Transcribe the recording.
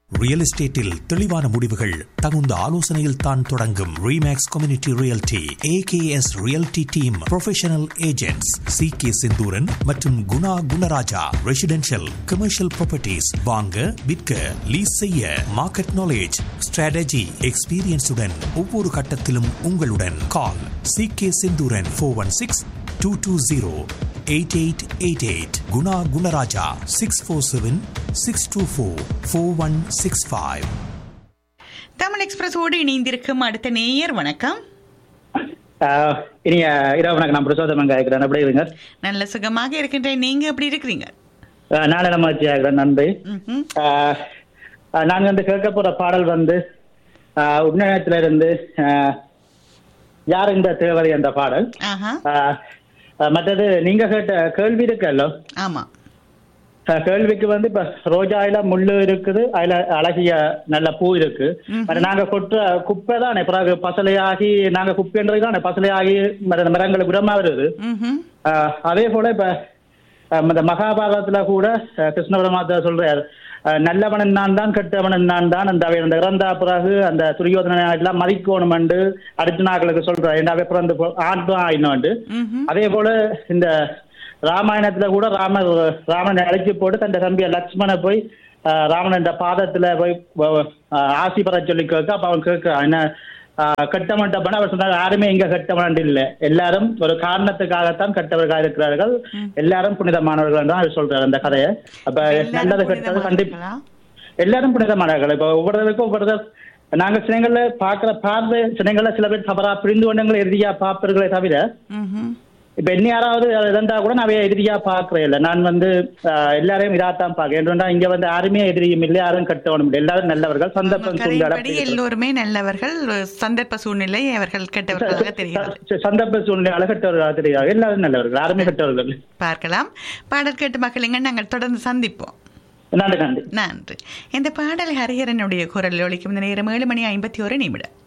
Real எஸ்டேட்டில் தெளிவான முடிவுகள் தகுந்த ஆலோசனையில் தான் தொடங்கும் Remax community realty AKS realty team professional agents C K Senthooran மற்றும் Guna Gunarajah residential commercial properties வாங்க விற்க லீஸ் செய்ய மார்க்கெட் நாலேஜ் ஸ்ட்ராட்டஜி எக்ஸ்பீரியன்ஸுடன் ஒவ்வொரு கட்டத்திலும் உங்களுடன் call C K Senthooran four one six two two zero eight eight eight eight Guna Gunarajah six four seven six two four four one six five Tamil எக்ஸ்பிரஸோடு இணைந்திருக்கும் அடுத்த நேயர் வணக்கம் ஆஹ் இனிய இரவு வணக்கம் நான் பிரசோதமன் கேட்கிறேன் எப்படி இருங்க நல்ல சுகமாக இருக்கின்றேன் நீங்க எப்படி இருக்கிறீங்க நாளை நம்ம ஆகிறேன் நன்றி ம்ஹும். ஆஹ் ஆஹ் நான் வந்து கேட்க போற பாடல் வந்து ஆஹ் உன்னதத்துல இருந்து ஆஹ் யார் இந்த தேவதை என்ற பாடல் ஆஹா ஆஹ் ஆஹ் மற்றது நீங்க கேட்ட கேள்வி இருக்குல்ல ஆமா ஆஹ் கேள்விக்கு வந்து இப்ப ரோஜாயில முள்ளு இருக்குது அதுல அழகிய நல்ல பூ இருக்கு மற்ற நாங்க கொட்டுற குப்பை தானே பிறகு பசலையாகி நாங்க குப்பைன்றது தானே பசலையாகி மற்ற மரங்களுக்கு உரமா வருது ம்ஹும். ஆஹ் அதே போல இப்ப ஆஹ் இந்த மகாபாரதத்துல கூட ஆஹ் கிருஷ்ண பரமாத்மா சொல்றார் ஆஹ் நல்லவன் நான் தான் கெட்டவன் நான் தான் அந்த அவன் அந்த இறந்தா பிறகு அந்த துரியோதன எல்லாம் மதிக்கணும் என்று அர்ஜுனாக்களுக்கு சொல்றார் என்ன அவன் பிறந்து ஆட்டம் ஆயினோண்டு ம்ஹும். அதே போல இந்த ராமாயணத்துல கூட ராமர் ராமனை அழைச்சி போட்டு தன் தம்பிய லட்சுமண போய் ஆஹ் ராமன் என்ற பாதத்துல போய் வ- ஆஹ் ஆசி பெற சொல்லி கேட்க அப்ப அவன் கேட்க என்ன கட்டமட்ட பண்ண அவர் சொன்னார் யாருமே இங்க கட்டமன் இல்லை எல்லாரும் ஒரு காரணத்துக்காகத்தான் கட்டவர்களாக இருக்கிறார்கள் எல்லாரும் புனிதமானவர்கள் தான் அவர் சொல்றாரு அந்த கதையை அப்ப எல்லாரும் நல்லது கெட்டது கண்டிப்பா புனிதமானவர்களா? எல்லாரும் புனிதமானவர்கள் இப்ப ஒவ்வொருத்தருக்கும் ஒவ்வொருத்தர் நாங்க சினங்கள்ல பாக்குற பார்வை சினங்கள்ல சில பேர் தவறா புரிந்து கொண்டவங்களை இறுதியா பார்ப்பீர்களே தவிர ம்ஹும். இப்ப என்ன யாராவது இருந்தா கூட நான் எதிரியா பாக்குறேன் இல்ல நான் வந்து ஆஹ், எல்லாரையும் இதாத்தான் பாக்குறேன் ஏன்னா இங்க வந்து யாருமே எதிரியும் இல்லை யாரும் கட்டவனும் இல்லை எல்லாரும் நல்லவர்கள் சந்தர்ப்பம் கதையின்படி சூழ்நிலை எல்லோருமே நல்லவர்கள் சந்தர்ப்ப சூழ்நிலை அவர்கள் கெட்டவர்களாக தெரிகிறது ச- சந்தர்ப்ப சூழ்நிலை கட்டவர்களாக தெரியாது எல்லாரும் நல்லவர்கள் யாருமே கட்டவர்கள் பார்க்கலாம் பாடல் கேட்டு மக்களுங்க நாங்கள் தொடர்ந்து சந்திப்போம் நன்றி நன்றி நன்றி இந்த பாடல் ஹரிஹரனுடைய குரலில் ஒழிக்கும் இந்த நேரம் ஏழு மணி ஐம்பத்தி ஒரு நிமிடம்